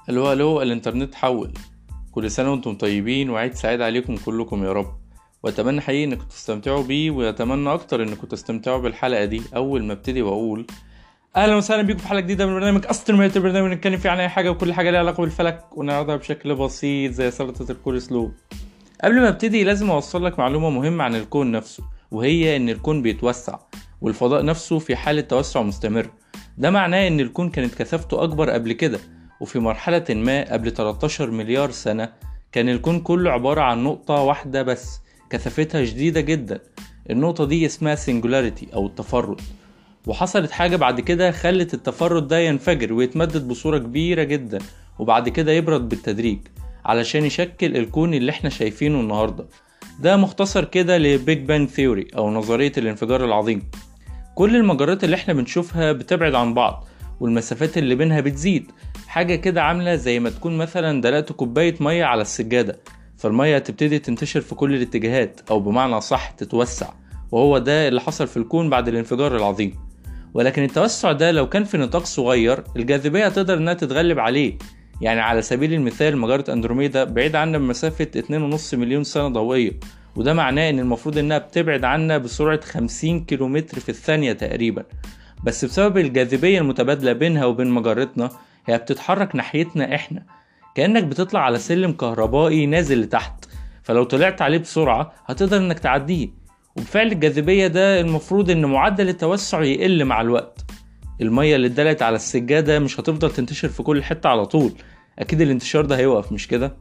الو الو الانترنت حول كل سنة وانتم طيبين وعيد سعيد عليكم كلكم يا رب واتمنى حقيقي انكم تستمتعوا بيه واتمنى اكتر انكم تستمتعوا بالحلقة دي اول ما ابتدي واقول اهلا وسهلا بيكم في حلقة جديدة من برنامج استرميت البرنامج نتكلم فيه عن اي حاجة وكل حاجة ليها علاقة بالفلك ونعرضها بشكل بسيط زي سلطة الكول سلو قبل ما ابتدي لازم اوصل لك معلومة مهمة عن الكون نفسه وهي ان الكون بيتوسع والفضاء نفسه في حالة توسع مستمر ده معناه ان الكون كانت كثافته اكبر قبل كده وفي مرحلة ما قبل 13 مليار سنة كان الكون كله عبارة عن نقطة واحدة بس كثافتها شديدة جدا النقطة دي اسمها singularity أو التفرد وحصلت حاجة بعد كده خلت التفرد ده ينفجر ويتمدد بصورة كبيرة جدا وبعد كده يبرد بالتدريج علشان يشكل الكون اللي احنا شايفينه النهاردة ده مختصر كده لبيج بانج ثيوري أو نظرية الانفجار العظيم كل المجرات اللي احنا بنشوفها بتبعد عن بعض والمسافات اللي بينها بتزيد حاجة كده عاملة زي ما تكون مثلا دلقت كوباية مية على السجادة فالمية هتبتدي تنتشر في كل الاتجاهات أو بمعنى صح تتوسع وهو ده اللي حصل في الكون بعد الانفجار العظيم ولكن التوسع ده لو كان في نطاق صغير الجاذبية هتقدر إنها تتغلب عليه يعني على سبيل المثال مجرة أندروميدا بعيد عنا بمسافة 2.5 مليون سنة ضوئية وده معناه إن المفروض إنها بتبعد عنا بسرعة 50 كيلومتر في الثانية تقريبا بس بسبب الجاذبية المتبادلة بينها وبين مجرتنا هي بتتحرك ناحيتنا احنا كأنك بتطلع على سلم كهربائي نازل لتحت فلو طلعت عليه بسرعة هتقدر انك تعديه وبفعل الجاذبية ده المفروض ان معدل التوسع يقل مع الوقت المية اللي اتدلقت على السجادة مش هتفضل تنتشر في كل حتة على طول اكيد الانتشار ده هيوقف مش كده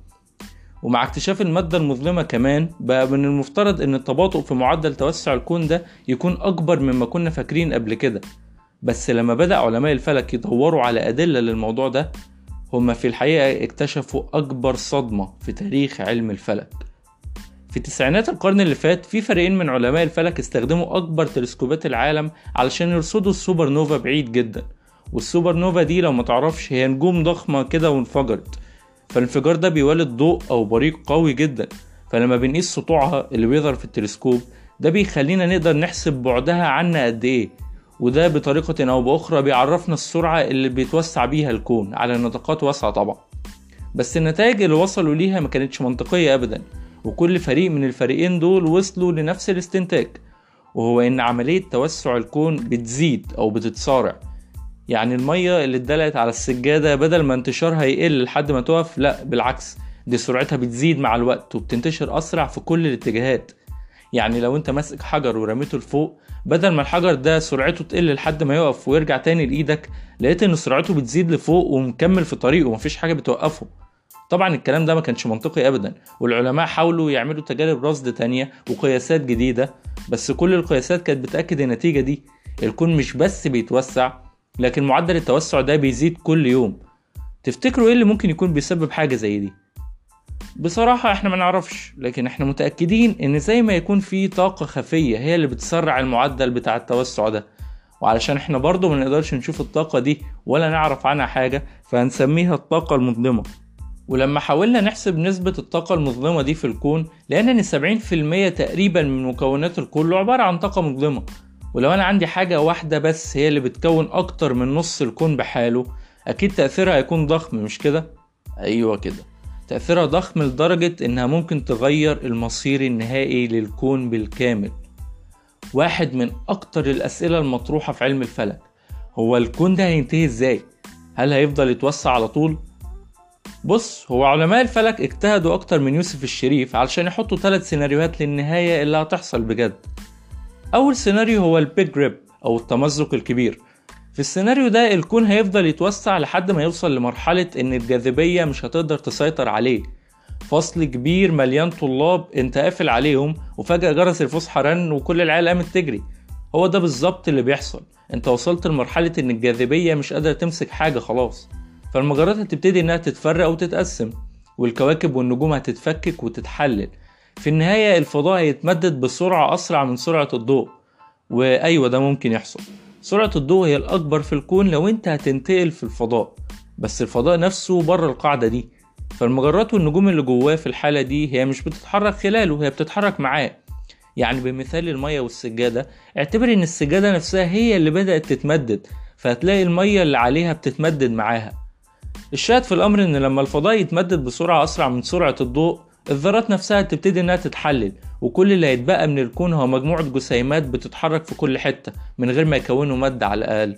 ومع اكتشاف المادة المظلمة كمان بقى من المفترض ان التباطؤ في معدل توسع الكون ده يكون اكبر مما كنا فاكرين قبل كده بس لما بدأ علماء الفلك يدوروا على أدلة للموضوع ده هما في الحقيقة اكتشفوا أكبر صدمة في تاريخ علم الفلك في تسعينات القرن اللي فات في فريقين من علماء الفلك استخدموا أكبر تلسكوبات العالم علشان يرصدوا السوبر نوفا بعيد جدا والسوبر نوفا دي لو متعرفش هي نجوم ضخمة كده وانفجرت فالانفجار ده بيولد ضوء أو بريق قوي جدا فلما بنقيس سطوعها اللي بيظهر في التلسكوب ده بيخلينا نقدر نحسب بعدها عنا قد ايه وده بطريقة أو بأخرى بيعرفنا السرعة اللي بيتوسع بيها الكون على نطاقات واسعة طبعا بس النتائج اللي وصلوا ليها ما كانتش منطقية أبدا وكل فريق من الفريقين دول وصلوا لنفس الاستنتاج وهو إن عملية توسع الكون بتزيد أو بتتسارع يعني المية اللي اتدلقت على السجادة بدل ما انتشارها يقل لحد ما تقف لا بالعكس دي سرعتها بتزيد مع الوقت وبتنتشر أسرع في كل الاتجاهات يعني لو انت ماسك حجر ورميته لفوق بدل ما الحجر ده سرعته تقل لحد ما يقف ويرجع تاني لايدك لقيت ان سرعته بتزيد لفوق ومكمل في طريقه ومفيش حاجه بتوقفه طبعا الكلام ده ما كانش منطقي ابدا والعلماء حاولوا يعملوا تجارب رصد تانية وقياسات جديدة بس كل القياسات كانت بتأكد النتيجة دي الكون مش بس بيتوسع لكن معدل التوسع ده بيزيد كل يوم تفتكروا ايه اللي ممكن يكون بيسبب حاجة زي دي بصراحة احنا ما نعرفش لكن احنا متأكدين ان زي ما يكون في طاقة خفية هي اللي بتسرع المعدل بتاع التوسع ده وعلشان احنا برضو ما نقدرش نشوف الطاقة دي ولا نعرف عنها حاجة فهنسميها الطاقة المظلمة ولما حاولنا نحسب نسبة الطاقة المظلمة دي في الكون لقينا ان 70% تقريبا من مكونات الكون عبارة عن طاقة مظلمة ولو انا عندي حاجة واحدة بس هي اللي بتكون اكتر من نص الكون بحاله اكيد تأثيرها هيكون ضخم مش كده؟ ايوه كده تأثيرها ضخم لدرجة إنها ممكن تغير المصير النهائي للكون بالكامل واحد من أكتر الأسئلة المطروحة في علم الفلك هو الكون ده هينتهي إزاي؟ هل هيفضل يتوسع على طول؟ بص هو علماء الفلك اجتهدوا أكتر من يوسف الشريف علشان يحطوا ثلاث سيناريوهات للنهاية اللي هتحصل بجد أول سيناريو هو البيج ريب أو التمزق الكبير في السيناريو ده الكون هيفضل يتوسع لحد ما يوصل لمرحلة إن الجاذبية مش هتقدر تسيطر عليه فصل كبير مليان طلاب انت قافل عليهم وفجأة جرس الفسحة رن وكل العيال قامت تجري هو ده بالظبط اللي بيحصل انت وصلت لمرحلة ان الجاذبية مش قادرة تمسك حاجة خلاص فالمجرات هتبتدي انها تتفرق وتتقسم والكواكب والنجوم هتتفكك وتتحلل في النهاية الفضاء هيتمدد بسرعة أسرع من سرعة الضوء وأيوة ده ممكن يحصل سرعة الضوء هي الأكبر في الكون لو أنت هتنتقل في الفضاء بس الفضاء نفسه بره القاعدة دي فالمجرات والنجوم اللي جواه في الحالة دي هي مش بتتحرك خلاله هي بتتحرك معاه يعني بمثال المية والسجادة اعتبر ان السجادة نفسها هي اللي بدأت تتمدد فهتلاقي المية اللي عليها بتتمدد معاها الشاهد في الأمر إن لما الفضاء يتمدد بسرعة أسرع من سرعة الضوء الذرات نفسها تبتدي إنها تتحلل وكل اللي هيتبقى من الكون هو مجموعة جسيمات بتتحرك في كل حتة من غير ما يكونوا مادة على الأقل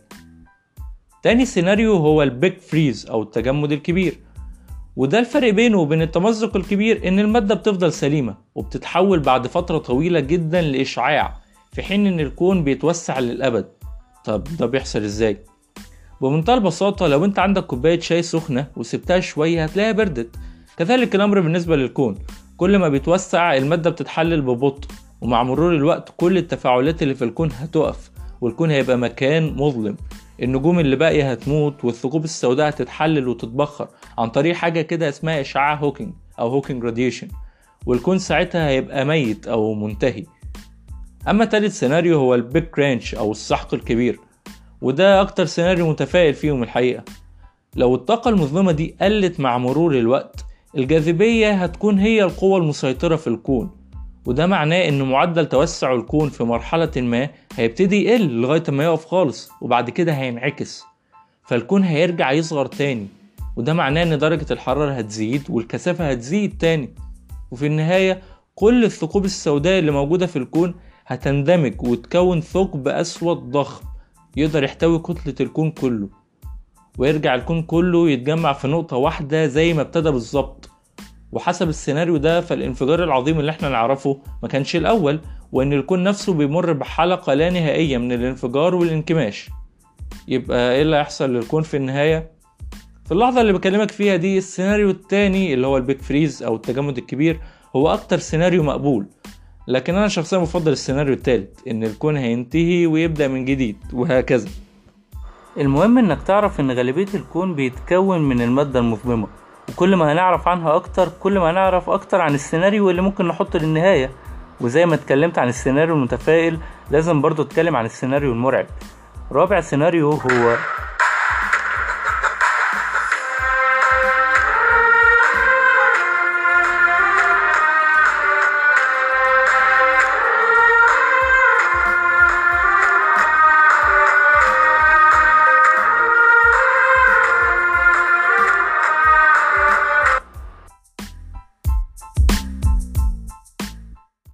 تاني سيناريو هو البيج فريز أو التجمد الكبير وده الفرق بينه وبين التمزق الكبير إن المادة بتفضل سليمة وبتتحول بعد فترة طويلة جدا لإشعاع في حين إن الكون بيتوسع للأبد طب ده بيحصل إزاي؟ بمنتهى البساطة لو انت عندك كوباية شاي سخنة وسبتها شوية هتلاقيها بردت كذلك الأمر بالنسبة للكون كل ما بيتوسع المادة بتتحلل ببطء ومع مرور الوقت كل التفاعلات اللي في الكون هتقف والكون هيبقى مكان مظلم النجوم اللي باقية هتموت والثقوب السوداء هتتحلل وتتبخر عن طريق حاجة كده اسمها إشعاع هوكينج أو هوكينج راديشن والكون ساعتها هيبقى ميت أو منتهي أما تالت سيناريو هو البيج كرانش أو السحق الكبير وده أكتر سيناريو متفائل فيهم الحقيقة لو الطاقة المظلمة دي قلت مع مرور الوقت الجاذبية هتكون هي القوة المسيطرة في الكون وده معناه ان معدل توسع الكون في مرحلة ما هيبتدي يقل لغاية ما يقف خالص وبعد كده هينعكس فالكون هيرجع يصغر تاني وده معناه ان درجة الحرارة هتزيد والكثافة هتزيد تاني وفي النهاية كل الثقوب السوداء اللي موجودة في الكون هتندمج وتكون ثقب أسود ضخم يقدر يحتوي كتلة الكون كله ويرجع الكون كله يتجمع في نقطة واحدة زي ما ابتدى بالظبط وحسب السيناريو ده فالانفجار العظيم اللي احنا نعرفه ما كانش الأول وإن الكون نفسه بيمر بحلقة لا نهائية من الانفجار والانكماش يبقى ايه اللي هيحصل للكون في النهاية؟ في اللحظة اللي بكلمك فيها دي السيناريو التاني اللي هو البيك فريز أو التجمد الكبير هو أكتر سيناريو مقبول لكن أنا شخصيا بفضل السيناريو التالت إن الكون هينتهي ويبدأ من جديد وهكذا المهم إنك تعرف إن غالبية الكون بيتكون من المادة المظلمة وكل ما هنعرف عنها أكتر كل ما هنعرف أكتر عن السيناريو اللي ممكن نحطه للنهاية وزي ما اتكلمت عن السيناريو المتفائل لازم برضو اتكلم عن السيناريو المرعب رابع سيناريو هو